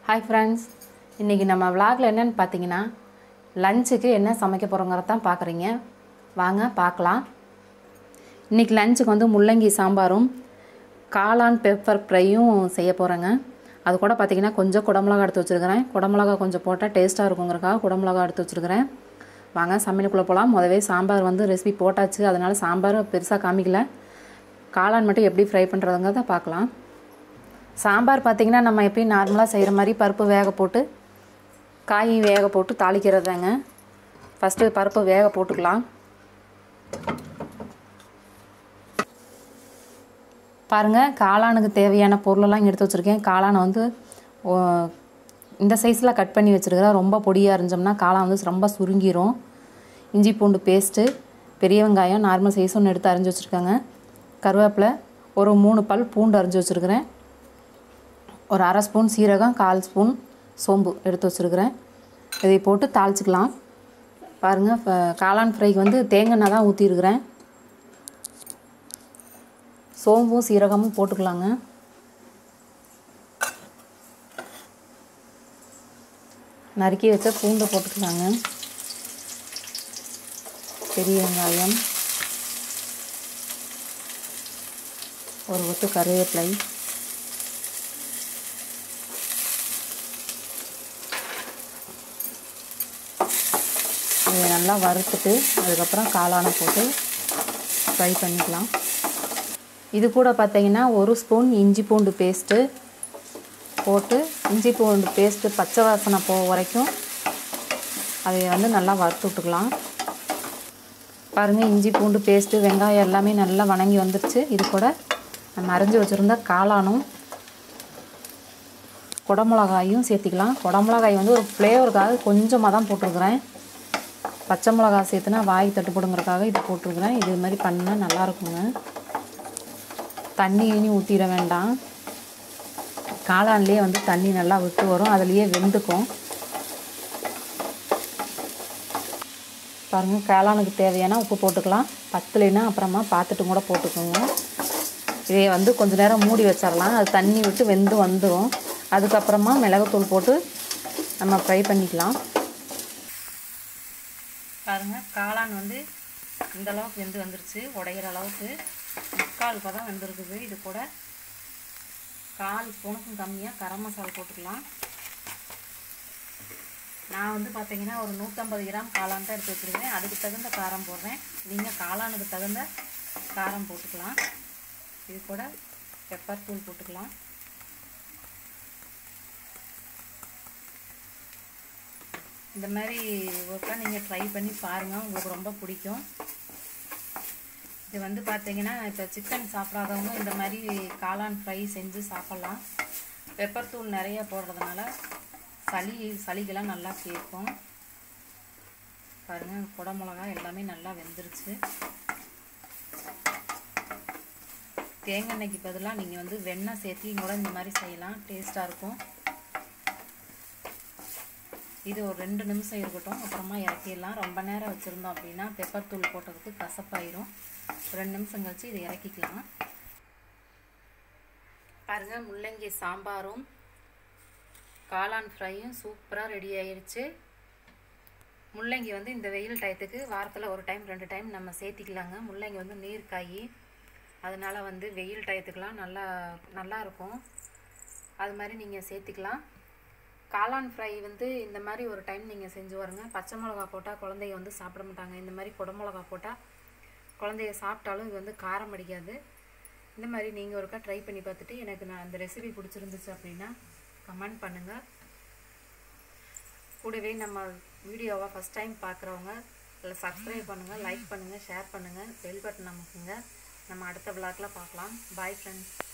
hi friends இன்றைக்கி நம்ம விலாகில் என்னென்னு பார்த்தீங்கன்னா லஞ்சுக்கு என்ன சமைக்க போகிறோங்கிறத தான் பார்க்குறீங்க வாங்க பார்க்கலாம் இன்றைக்கி லஞ்சுக்கு வந்து முள்ளங்கி சாம்பாரும் காளான் பெப்பர் ஃப்ரையும் செய்ய போகிறேங்க அது கூட பார்த்தீங்கன்னா கொஞ்சம் குடமிளகா எடுத்து வச்சுருக்கிறேன் குடமிளகா கொஞ்சம் போட்டால் டேஸ்ட்டாக இருக்குங்கிறக்காக குடமிளகா எடுத்து வச்சுருக்கிறேன் வாங்க சமையலுக்குள்ளே போகலாம் முதவே சாம்பார் வந்து ரெசிபி போட்டாச்சு அதனால் சாம்பார் பெருசாக காமிக்கல காளான் மட்டும் எப்படி ஃப்ரை பண்ணுறதுங்கிறத பார்க்கலாம் சாம்பார் பார்த்திங்கன்னா நம்ம எப்பயும் நார்மலாக செய்கிற மாதிரி பருப்பு வேக போட்டு காய் வேக போட்டு தாளிக்கிறது தாங்க ஃபஸ்ட்டு பருப்பு வேக போட்டுக்கலாம் பாருங்கள் காளானுக்கு தேவையான பொருளெல்லாம் இங்கே எடுத்து வச்சுருக்கேன் காளானை வந்து ஓ, இந்த சைஸில் கட் பண்ணி வச்சுருக்கிறேன் ரொம்ப பொடியாக இருந்தோம்னா காளான் வந்து ரொம்ப சுருங்கிரும் இஞ்சி பூண்டு பேஸ்ட்டு பெரிய வெங்காயம் நார்மல் சைஸ் ஒன்று எடுத்து அரிஞ்சு வச்சுருக்கேங்க கருவேப்பிலை ஒரு மூணு பல் பூண்டு அரிஞ்சு வச்சுருக்கிறேன் ஒரு அரை ஸ்பூன் சீரகம் கால் ஸ்பூன் சோம்பு எடுத்து வச்சுருக்கிறேன் இதை போட்டு தாளிச்சிக்கலாம் பாருங்கள் இப்போ காளான் ஃப்ரைக்கு வந்து தேங்காய் தான் ஊற்றிருக்கிறேன் சோம்பும் சீரகமும் போட்டுக்கலாங்க நறுக்கி வச்ச பூண்டை போட்டுக்கலாங்க பெரிய வெங்காயம் ஒரு கொத்து கருவேப்பிலை இதை நல்லா வறுத்துட்டு அதுக்கப்புறம் காளானை போட்டு ஃப்ரை பண்ணிக்கலாம் இது கூட பார்த்தீங்கன்னா ஒரு ஸ்பூன் இஞ்சி பூண்டு பேஸ்ட்டு போட்டு இஞ்சி பூண்டு பேஸ்ட்டு பச்சை வாசனை போக வரைக்கும் அதை வந்து நல்லா வறுத்து விட்டுக்கலாம் பாருங்கள் இஞ்சி பூண்டு பேஸ்ட்டு வெங்காயம் எல்லாமே நல்லா வணங்கி வந்துருச்சு இது கூட நம்ம அரைஞ்சி வச்சுருந்த காளானும் குடமிளகாயும் சேர்த்திக்கலாம் குடமிளகாய் வந்து ஒரு ஃப்ளேவருக்காக கொஞ்சமாக தான் போட்டிருக்கிறேன் பச்சை மிளகா சேர்த்துனா வாய் தட்டுப்படுங்கிறதுக்காக இது போட்டிருக்கிறேன் இது மாதிரி பண்ணால் நல்லாயிருக்குங்க தண்ணி இனி ஊற்றிட வேண்டாம் காளான்லேயே வந்து தண்ணி நல்லா விட்டு வரும் அதுலேயே வெந்துக்கும் பாருங்கள் காளானுக்கு தேவையான உப்பு போட்டுக்கலாம் பத்தலைன்னா அப்புறமா பார்த்துட்டு கூட போட்டுக்கோங்க இதை வந்து கொஞ்ச நேரம் மூடி வச்சிடலாம் அது தண்ணி விட்டு வெந்து வந்துடும் அதுக்கப்புறமா மிளகுத்தூள் போட்டு நம்ம ஃப்ரை பண்ணிக்கலாம் பாருங்கள் காளான் வந்து இந்த அளவுக்கு வெந்து வந்துருச்சு உடையிற அளவுக்கு முக்கால் பதம் வெந்திருக்குது இது கூட கால் ஸ்பூனுக்கும் கம்மியாக கரம் மசாலா போட்டுக்கலாம் நான் வந்து பார்த்தீங்கன்னா ஒரு நூற்றம்பது கிராம் காளான் தான் எடுத்து வச்சுருக்கேன் அதுக்கு தகுந்த காரம் போடுறேன் நீங்கள் காளானுக்கு தகுந்த காரம் போட்டுக்கலாம் இது கூட பெப்பர் தூள் போட்டுக்கலாம் இந்த மாதிரி ஒருக்கா நீங்கள் ட்ரை பண்ணி பாருங்கள் உங்களுக்கு ரொம்ப பிடிக்கும் இது வந்து பார்த்தீங்கன்னா இப்போ சிக்கன் சாப்பிடாதவங்க இந்த மாதிரி காளான் ஃப்ரை செஞ்சு சாப்பிட்லாம் பெப்பர் தூள் நிறைய போடுறதுனால சளி சளிக்கெல்லாம் நல்லா கேட்கும் பாருங்கள் குடமிளகா எல்லாமே நல்லா வெந்துருச்சு தேங்காய் எண்ணெய்க்கு பதிலாக நீங்கள் வந்து வெண்ணெய் சேர்த்தி கூட இந்த மாதிரி செய்யலாம் டேஸ்ட்டாக இருக்கும் இது ஒரு ரெண்டு நிமிஷம் இருக்கட்டும் அப்புறமா இறக்கிடலாம் ரொம்ப நேரம் வச்சுருந்தோம் அப்படின்னா பெப்பர் தூள் போட்டதுக்கு கசப்பாயிரும் ரெண்டு நிமிஷம் கழிச்சு இதை இறக்கிக்கலாம் பாருங்கள் முள்ளங்கி சாம்பாரும் காளான் ஃப்ரையும் சூப்பராக ரெடி ஆயிடுச்சு முள்ளங்கி வந்து இந்த வெயில் டயத்துக்கு வாரத்தில் ஒரு டைம் ரெண்டு டைம் நம்ம சேர்த்திக்கலாங்க முள்ளங்கி வந்து நீர் காய் அதனால் வந்து வெயில் டயத்துக்கெலாம் நல்லா நல்லா இருக்கும் அது மாதிரி நீங்கள் சேர்த்திக்கலாம் காளான் ஃப்ரை வந்து இந்த மாதிரி ஒரு டைம் நீங்கள் செஞ்சு வருங்க பச்சை மிளகா போட்டால் குழந்தைங்க வந்து சாப்பிட மாட்டாங்க இந்த மாதிரி குடமிளகா போட்டால் குழந்தைய சாப்பிட்டாலும் இது வந்து காரம் அடிக்காது இந்த மாதிரி நீங்கள் ஒருக்கா ட்ரை பண்ணி பார்த்துட்டு எனக்கு நான் அந்த ரெசிபி பிடிச்சிருந்துச்சு அப்படின்னா கமெண்ட் பண்ணுங்கள் கூடவே நம்ம வீடியோவை ஃபஸ்ட் டைம் பார்க்குறவங்க இல்லை சப்ஸ்கிரைப் பண்ணுங்கள் லைக் பண்ணுங்கள் ஷேர் பண்ணுங்கள் பெல் பட்டன் அமுக்குங்க நம்ம அடுத்த விளாக்கில் பார்க்கலாம் பாய் ஃப்ரெண்ட்ஸ்